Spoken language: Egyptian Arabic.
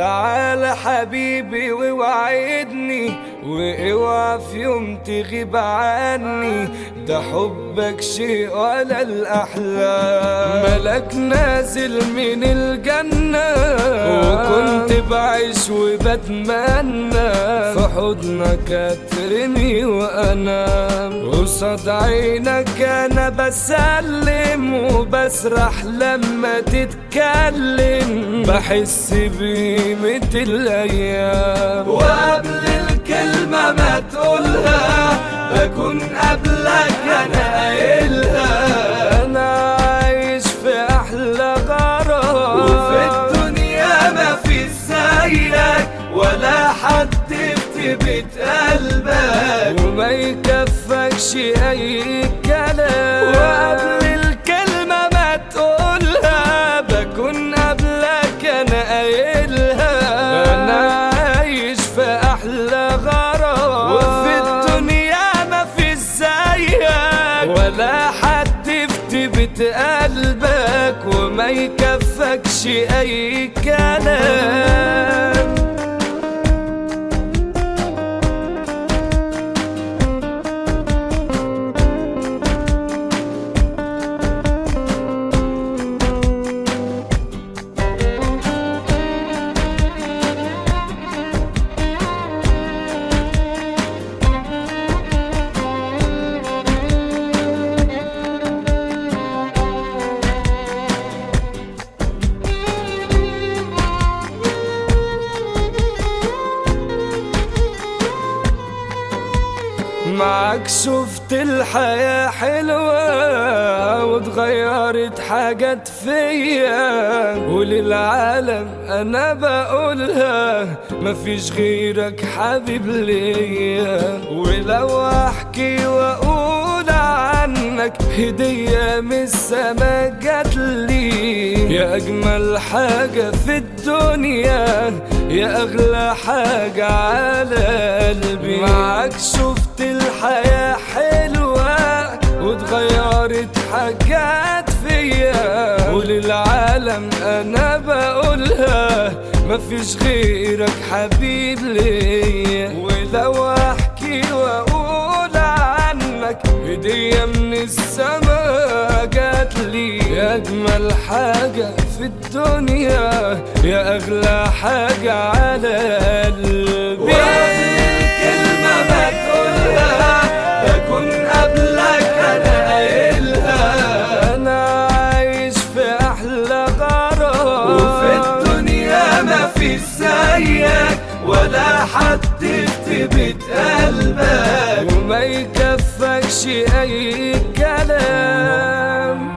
تعال حبيبي ووعدني واوعى في يوم تغيب عني ده حبك شيء ولا الأحلام ملك نازل من الجنة وكنت بعيش وبتمنى في حضنك اترمي وانام قصاد عينك انا بسلم وبسرح لما تتكلم بحس بقيمة الايام وقبل الكلمة ما تقولها بكون قبلك انا قايلها انا عايش في احلى غرام وفي الدنيا ما في زيك ولا حد في بيت قلبك وما يكفكش اي كلام وقبل الكلمة ما تقولها بكون قبلك انا قايلها انا عايش في احلى غرام وفي الدنيا ما في زيك ولا حد في بيت قلبك وما يكفكش اي كلام معاك شفت الحياة حلوة واتغيرت حاجات فيا وللعالم انا بقولها مفيش غيرك حبيب ليا ولو احكي واقول عنك هدية من السما جاتلي يا اجمل حاجة في الدنيا يا اغلى حاجة على قلبي معاك شفت الحياة حلوة واتغيرت حاجات فيا وللعالم انا بقولها مفيش غيرك حبيب ليا ولو احكي واقول عنك هدية من السما جاتلي يا اجمل حاجة في الدنيا يا اغلى حاجة على قلبي كلمة ما تقولها بكون قبلك انا قايلها انا عايش في احلى غرام وفي الدنيا ما في زيك ولا حد في بيت قلبك وما يكفكش اي كلام